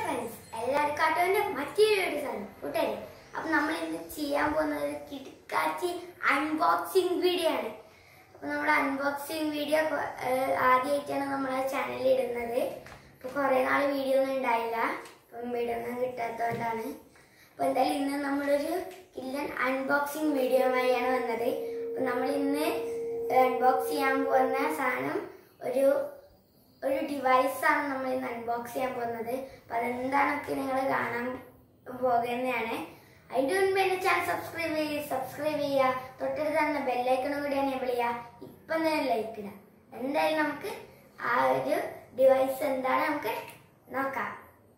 friends എല്ലാവർക്കും കാട്ടുവിന്റെ മറ്റൊരു video ആണ് കൂട്ടുകാരെ അപ്പൊ നമ്മൾ ഇന്ന് ചെയ്യാൻ പോകുന്നത് ഒരു കിടക്കാച്ചി അൺബോക്സിംഗ് വീഡിയോ ആണ് അപ്പൊ നമ്മുടെ അൺബോക്സിംഗ് വീഡിയോ ആദ്യമായിട്ടാണ് നമ്മളെ ചാനലിൽ ഇടുന്നത് അപ്പൊ കുറെ നാൾ വീഡിയോ ഒന്നും ഉണ്ടായില്ല അപ്പം വീഡിയോ ഒന്നും കിട്ടാത്തതുകൊണ്ടാണ് അപ്പൊ എന്തായാലും ഇന്ന് നമ്മളൊരു കില്ലൻ അൺബോക്സിംഗ് വീഡിയോയുമായാണ് വന്നത് അപ്പൊ നമ്മൾ ഇന്ന് അൺബോക്സ് ചെയ്യാൻ പോകുന്ന സാധനം ഒരു ഒരു ഡിവൈസ് ആണ് നമ്മൾ ഇന്ന് അൺബോക്സ് ചെയ്യാൻ പോകുന്നത് അപ്പൊ അതെന്താണൊക്കെ നിങ്ങൾ കാണാൻ പോകുന്നതാണ് അതിന്റെ മുൻപ് എന്റെ ചാനൽ സബ്സ്ക്രൈബ് ചെയ്യുക സബ്സ്ക്രൈബ് ചെയ്യുക തൊട്ടടുത്ത് തന്നെ ബെല്ലൈക്കണും കൂടി എനേബിൾ ചെയ്യുക ഇപ്പം തന്നെ ലൈക്ക് ഇടുക എന്തായാലും നമുക്ക് ആ ഒരു ഡിവൈസ് എന്താണ് നമുക്ക് നോക്കാം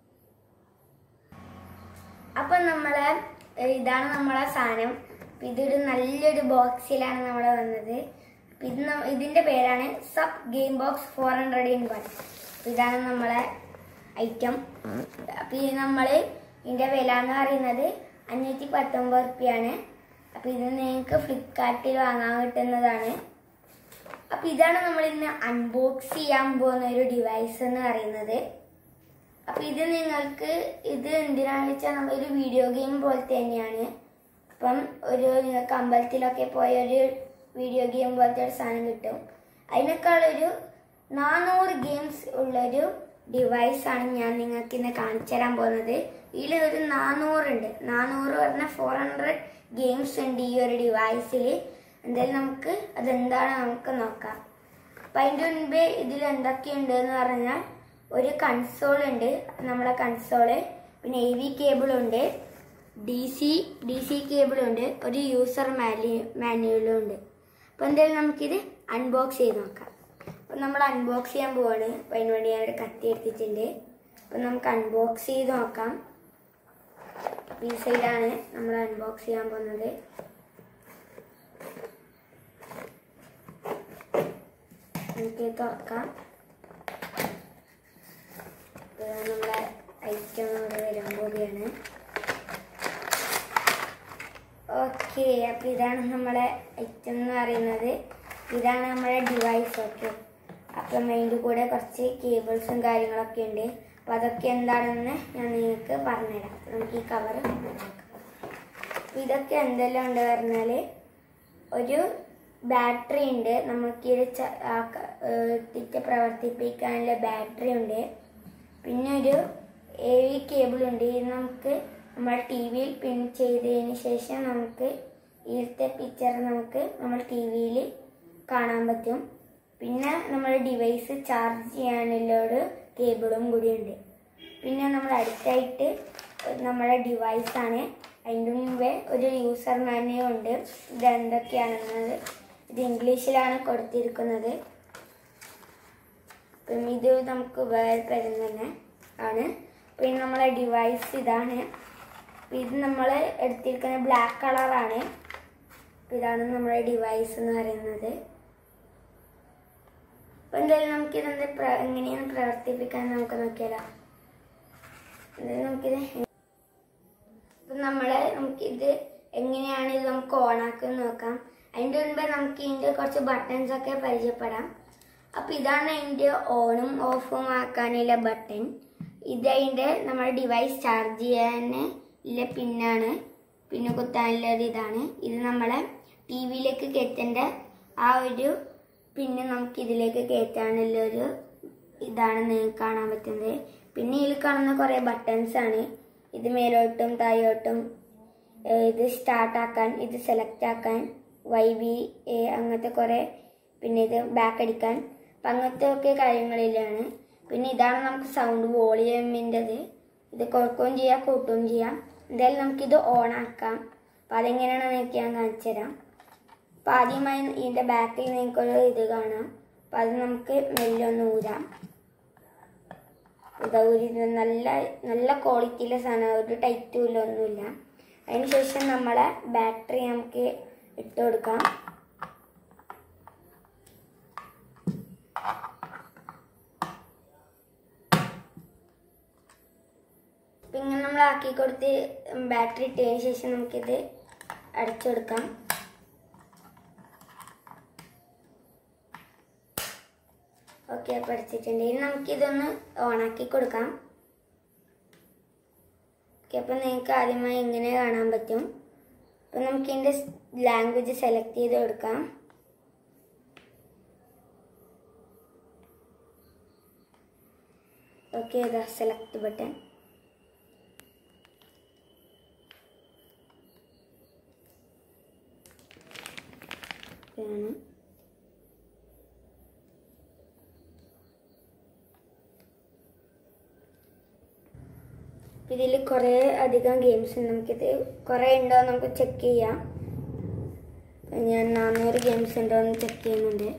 അപ്പൊ നമ്മളെ ഏഹ് ഇതാണ് നമ്മളെ സാധനം അപ്പൊ ഇതൊരു നല്ലൊരു ബോക്സിലാണ് നമ്മളെ വന്നത് അപ്പൊ ഇത് ന- ഇതിന്റെ പേരാണ് sub game box four hundred in one ഇതാണ് നമ്മളെ ഐറ്റം അപ്പൊ ഇത് നമ്മള് ഇതിന്റെ വില എന്ന് പറയുന്നത് അഞ്ഞൂറ്റി പത്തൊമ്പത് റുപ്യാണ് അപ്പൊ ഇത് നിങ്ങൾക്ക് ഫ്ലിപ്കാർട്ടിൽ വാങ്ങാൻ കിട്ടുന്നതാണ് അപ്പൊ ഇതാണ് നമ്മൾ ഇന്ന് അൺബോക്സ് ചെയ്യാൻ പോകുന്ന ഒരു ഡിവൈസ് എന്ന് പറയുന്നത് അപ്പൊ ഇത് നിങ്ങൾക്ക് ഇത് എന്തിനാണെന്ന് വെച്ചാൽ നമ്മളൊരു വീഡിയോ ഗെയിം പോലെ തന്നെയാണ് അപ്പം ഒരു നിങ്ങൾക്ക് അമ്പലത്തിലൊക്കെ പോയ ഒരു വീഡിയോ ഗെയിം പോലത്തെ ഒരു സാധനം കിട്ടും അതിനേക്കാളൊരു നാനൂറ് ഗെയിംസ് ഉള്ളൊരു ഡിവൈസ് ആണ് ഞാൻ നിങ്ങൾക്ക് ഇന്ന് കാണിച്ചു തരാൻ പോകുന്നത് ഇതിൽ ഒരു നാനൂറുണ്ട് നാനൂറ് പറഞ്ഞാൽ ഫോർ ഹൺഡ്രഡ് ഗെയിംസ് ഉണ്ട് ഈ ഒരു ഡിവൈസിൽ എന്തായാലും നമുക്ക് അതെന്താണ് നമുക്ക് നോക്കാം അപ്പം അതിൻ്റെ മുൻപേ ഇതിൽ എന്തൊക്കെയുണ്ട് എന്ന് പറഞ്ഞാൽ ഒരു കൺസോൾ ഉണ്ട് നമ്മുടെ കൺസോള് പിന്നെ എ വി കേബിൾ ഉണ്ട് D C D C cable ഉണ്ട് ഒരു യൂസർ മാന്യു മാനുവലും ഉണ്ട് അപ്പോൾ എന്തായാലും നമുക്കിത് അൺബോക്സ് ചെയ്ത് നോക്കാം അപ്പം നമ്മൾ അൺബോക്സ് ചെയ്യാൻ പോവാണ് അപ്പം അതിന് വേണ്ടി ഞാൻ ഒരു കത്തി എടുത്തിട്ടുണ്ട് അപ്പം നമുക്ക് അൺബോക്സ് ചെയ്ത് നോക്കാം അപ്പം ഈ സൈഡാണ് നമ്മൾ അൺബോക്സ് ചെയ്യാൻ പോകുന്നത് നമുക്ക് ഇത് തുറക്കാം ഇതാണ് നമ്മളെ ഐറ്റം ഇവിടെ വരാൻ പോവുകയാണ് ഓക്കെ അപ്പൊ ഇതാണ് നമ്മളെ ഐറ്റം എന്ന് പറയുന്നത് ഇതാണ് നമ്മുടെ ഡിവൈസ് ഓക്കെ അപ്പം അതിൻ്റെ കൂടെ കുറച്ച് കേബിൾസും കാര്യങ്ങളൊക്കെ ഉണ്ട് അപ്പം അതൊക്കെ എന്താണെന്ന് ഞാൻ നിങ്ങൾക്ക് പറഞ്ഞുതരാം അപ്പൊ നമുക്ക് ഈ കവർ അപ്പൊ ഇതൊക്കെ എന്തെല്ലാം ഉണ്ട് പറഞ്ഞാൽ ഒരു ബാറ്ററി ഉണ്ട് നമുക്ക് ഇത് ച- ആ ക- ഏഹ് ഇട്ടിട്ട് പ്രവർത്തിപ്പിക്കാനുള്ള ബാറ്ററി ഉണ്ട് പിന്നെ ഒരു എ വി കേബിൾ ഉണ്ട് ഇത് നമുക്ക് നമ്മൾ ടി വിയിൽ പിൻ ചെയ്തതിന് ശേഷം നമുക്ക് ഇതിലത്തെ പിക്ചർ നമുക്ക് നമ്മൾ ടി വിയിൽ കാണാൻ പറ്റും പിന്നെ നമ്മുടെ ഡിവൈസ് ചാർജ് ചെയ്യാനുള്ള ഒരു കേബിളും കൂടി ഉണ്ട് പിന്നെ നമ്മൾ അടുത്തായിട്ട് നമ്മുടെ ഡിവൈസാണ് അതിൻ്റെ മുമ്പേ ഒരു യൂസർ മാനുവൽ ഉണ്ട് ഇത് എന്തൊക്കെയാണെന്നത് ഇത് ഇംഗ്ലീഷിലാണ് കൊടുത്തിരിക്കുന്നത് അപ്പം ഇത് നമുക്ക് ഉപകാരപ്പെടുന്ന തന്നെ ആണ് പിന്നെ നമ്മളെ ഡിവൈസ് ഇതാണ് അപ്പം ഇത് നമ്മൾ എടുത്തിരിക്കുന്ന ബ്ലാക്ക് കളറാണ് ഇതാണ് നമ്മുടെ ഡിവൈസ് എന്ന് പറയുന്നത് അപ്പം എന്തായാലും നമുക്കിതെന്ത് പ്ര- എങ്ങനെയാണ് പ്രവർത്തിപ്പിക്കാൻ നമുക്ക് നോക്കിയാലോ എന്തായാലും നമുക്കിത് അപ്പം നമ്മളെ നമുക്കിത് എങ്ങനെയാണ് ഇത് നമുക്ക് ഓണാക്കുന്നത് നോക്കാം അതിൻ്റെ മുൻപേ നമുക്ക് ഇതിൻ്റെ കുറച്ച് ബട്ടൺസ് ഒക്കെ പരിചയപ്പെടാം അപ്പം ഇതാണ് അതിൻ്റെ ഓണും ഓഫും ആക്കാനുള്ള ബട്ടൺ ഇത് അതിൻ്റെ നമ്മുടെ ഡിവൈസ് ചാർജ് ചെയ്യാൻ ഉള്ള പിന്നാണ് പിന്നെ കുത്താനുള്ള ഒരു ഇതാണ് ഇത് നമ്മളെ ടി വിയിലേക്ക് കയറ്റേണ്ട ആ ഒരു പിന്നെ നമുക്ക് ഇതിലേക്ക് കയറ്റാനുള്ള ഒരു ഇതാണ് നിങ്ങൾക്ക് കാണാൻ പറ്റുന്നത് പിന്നെ ഇതിൽ കാണുന്ന കുറേ ബട്ടൺസ് ആണ് ഇത് മേലോട്ടും താഴോട്ടും ഏഹ് ഇത് സ്റ്റാർട്ട് ആക്കാൻ ഇത് സെലക്ട് ആക്കാൻ വൈ ബി എ അങ്ങനത്തെ കുറേ പിന്നെ ഇത് ബാക്ക് അടിക്കാൻ അപ്പം അങ്ങനത്തെ ഒക്കെ കാര്യങ്ങളിലാണ് പിന്നെ ഇതാണ് നമുക്ക് സൗണ്ട് വോളിയമിൻ്റെത് ഇത് കുറക്കുകയും ചെയ്യാം കൂട്ടുകയും ചെയ്യാം എന്തായാലും നമുക്കിത് ഓൺ ആക്കാം അപ്പം അതെങ്ങനെയാണെന്ന് എനിക്ക് ഞാൻ കാണിച്ചു തരാം അപ്പം ആദ്യമായി ഇതിൻ്റെ ബാക്കിൽ നിങ്ങൾക്കൊരു ഇത് കാണാം അപ്പം അത് നമുക്ക് മെല്ലെ ഒന്ന് ഊരാം ഇതാ ഊരി നല്ല നല്ല ക്വാളിറ്റിയിലെ സാധനം ഒരു ടൈറ്റും ഇല്ല ഒന്നുമില്ല അതിനുശേഷം നമ്മളെ ബാറ്ററി നമുക്ക് ഇട്ട് കൊടുക്കാം അപ്പം ഇങ്ങനെ നമ്മൾ ആക്കി കൊടുത്ത് ബാറ്ററി ഇട്ടതിന് ശേഷം നമുക്കിത് അടച്ചു കൊടുക്കാം ഓക്കെ പഠിച്ചിട്ടുണ്ട് ഇനി നമുക്കിതൊന്ന് ഓണാക്കി കൊടുക്കാം അപ്പം നിങ്ങൾക്ക് ആദ്യമായി ഇങ്ങനെ കാണാൻ പറ്റും അപ്പം നമുക്ക് ഇതിൻ്റെ ലാംഗ്വേജ് സെലക്ട് ചെയ്ത് കൊടുക്കാം ഓക്കെ ഇതാ സെലക്ട് ബട്ടൺ ആണ് ഇതിൽ കുറേ അധികം ഗെയിംസ് ഉണ്ട് നമുക്കിത് കുറേ ഉണ്ടോ എന്ന് നമുക്ക് ചെക്ക് ചെയ്യാം ഞാൻ നാനൂറ് ഗെയിംസ് ഉണ്ടോ എന്ന് ചെക്ക് ചെയ്യുന്നുണ്ട്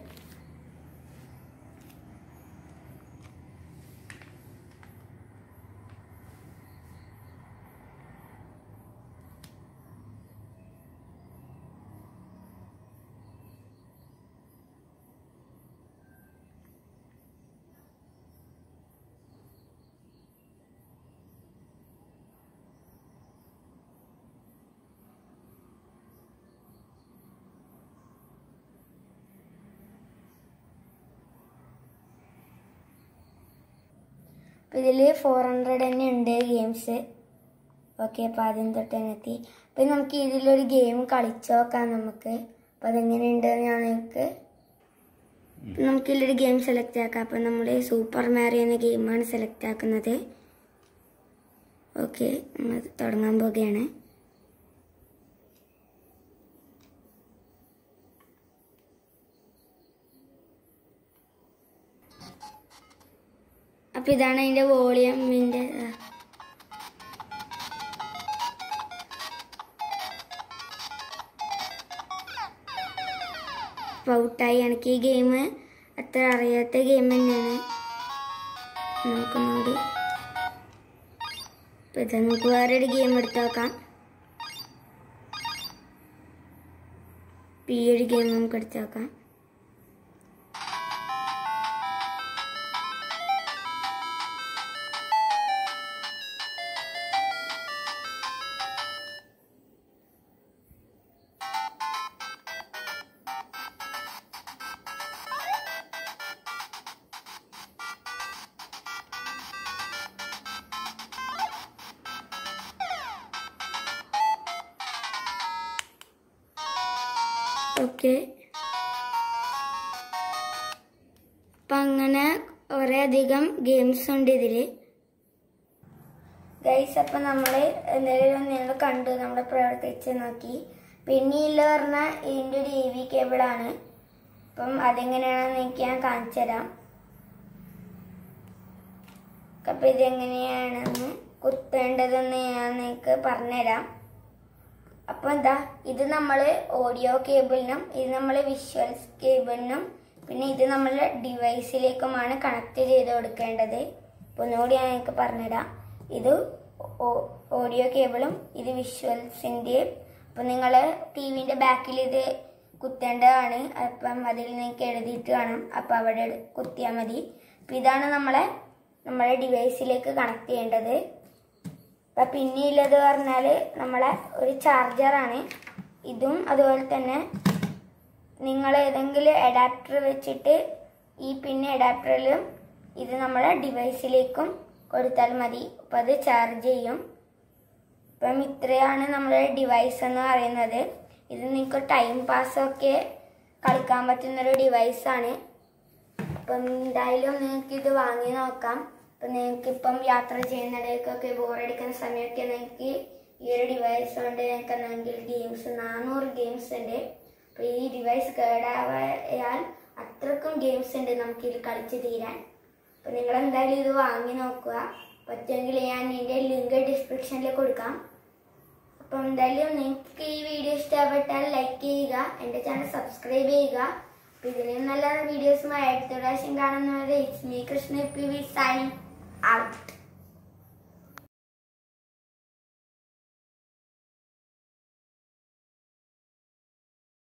അപ്പോൾ ഇതിൽ ഫോർ ഹൺഡ്രഡ് തന്നെ ഉണ്ട് ഗെയിംസ് ഓക്കെ അപ്പോൾ ആദ്യം തൊട്ട് തന്നെ എത്തി അപ്പം നമുക്ക് ഇതിലൊരു ഗെയിം കളിച്ചു നോക്കാം നമുക്ക് അപ്പം അതെങ്ങനെയുണ്ടെന്ന് ഞാൻ നിങ്ങൾക്ക് നമുക്ക് ഇതിലൊരു ഗെയിം സെലക്ട് ആക്കാം അപ്പം നമ്മൾ സൂപ്പർ മാരിയോ എന്ന ഗെയിമാണ് സെലക്ട് ആക്കുന്നത് ഓക്കെ നമ്മൾ തുടങ്ങാൻ പോവുകയാണ് അപ്പം ഇതാണ് അതിൻ്റെ വോളിയമിൻ്റെ ഔട്ടായി എനിക്ക് ഈ ഗെയിം അത്ര അറിയാത്ത ഗെയിം തന്നെയാണ് നമുക്കൊന്നുകൂടി ഇപ്പം ഇത് നമുക്ക് വേറൊരു ഗെയിം എടുത്ത് നോക്കാം ഇപ്പം ഈ ഒരു ഗെയിം നമുക്ക് എടുത്ത് നോക്കാം ഓക്കെ അപ്പം അങ്ങനെ കുറേ അധികം ഗെയിംസ് ഉണ്ട് ഇതിൽ ഗൈസ് അപ്പം നമ്മൾ എന്തെങ്കിലും നിങ്ങൾ കണ്ടു നമ്മൾ പ്രവർത്തിച്ച് നോക്കി പിന്നെ ഇല്ല പറഞ്ഞാൽ ഇതിൻ്റെ ഒരു ഇ വി കേബിളാണ് അപ്പം അതെങ്ങനെയാണെന്ന് എനിക്ക് ഞാൻ കാണിച്ചു തരാം അപ്പം ഇതെങ്ങനെയാണെന്ന് കുത്തേണ്ടതെന്ന് ഞാൻ നിങ്ങൾക്ക് പറഞ്ഞുതരാം അപ്പോൾ എന്താ ഇത് നമ്മൾ ഓഡിയോ കേബിളിനും ഇത് നമ്മൾ വിഷ്വൽസ് കേബിളിനും പിന്നെ ഇത് നമ്മൾ ഡിവൈസിലേക്കുമാണ് കണക്ട് ചെയ്ത് കൊടുക്കേണ്ടത് അപ്പോൾ ഒന്നുകൂടി ഞാൻ നിങ്ങൾക്ക് പറഞ്ഞുതരാം ഇത് ഓഡിയോ കേബിളും ഇത് വിഷ്വൽസിൻ്റെയും അപ്പോൾ നിങ്ങൾ ടി വിൻ്റെ ബാക്കിൽ ഇത് കുത്തേണ്ടതാണ് അപ്പം അതിൽ നിങ്ങൾക്ക് എഴുതിയിട്ട് കാണാം അപ്പോൾ അവിടെ കുത്തിയാൽ മതി അപ്പം ഇതാണ് നമ്മളെ നമ്മുടെ ഡിവൈസിലേക്ക് കണക്ട് ചെയ്യേണ്ടത് അപ്പം പിന്നെയുള്ളത് പറഞ്ഞാൽ നമ്മളെ ഒരു ചാർജറാണ് ഇതും അതുപോലെ തന്നെ നിങ്ങൾ ഏതെങ്കിലും അഡാപ്റ്റർ വെച്ചിട്ട് ഈ പിന്നെ അഡാപ്റ്ററിലും ഇത് നമ്മുടെ ഡിവൈസിലേക്കും കൊടുത്താൽ മതി അപ്പം അത് ചാർജ് ചെയ്യും അപ്പം ഇത്രയാണ് നമ്മുടെ ഡിവൈസ് എന്ന് പറയുന്നത് ഇത് നിങ്ങൾക്ക് ടൈം പാസ്സൊക്കെ കളിക്കാൻ പറ്റുന്നൊരു ഡിവൈസാണ് അപ്പം എന്തായാലും നിങ്ങൾക്ക് ഇത് വാങ്ങി നോക്കാം അപ്പം നിങ്ങൾക്ക് ഇപ്പം യാത്ര ചെയ്യുന്നിടയ്ക്കൊക്കെ ബോറടിക്കുന്ന സമയമൊക്കെ നിങ്ങൾക്ക് ഈ ഒരു ഡിവൈസ് കൊണ്ട് നിങ്ങൾക്ക് എന്തെങ്കിൽ ഗെയിംസ് നാനൂറ് ഗെയിംസ് ഉണ്ട് അപ്പോൾ ഈ ഡിവൈസ് കേടായാൽ അത്രക്കും ഗെയിംസ് ഉണ്ട് നമുക്ക് ഇത് കളിച്ച് തീരാൻ അപ്പോൾ നിങ്ങൾ എന്തായാലും ഇത് വാങ്ങി നോക്കുക പറ്റുമെങ്കിൽ ഞാൻ ഇതിൻ്റെ ലിങ്ക് ഡിസ്ക്രിപ്ഷനിൽ കൊടുക്കാം അപ്പം എന്തായാലും നിങ്ങൾക്ക് ഈ വീഡിയോ ഇഷ്ടപ്പെട്ടാൽ ലൈക്ക് ചെയ്യുക എൻ്റെ ചാനൽ സബ്സ്ക്രൈബ് ചെയ്യുക അപ്പോൾ ഇതിലും നല്ല വീഡിയോസുമായി അടുത്ത പ്രാവശ്യം കാണുന്നവരെ it's me Krishna P V sign out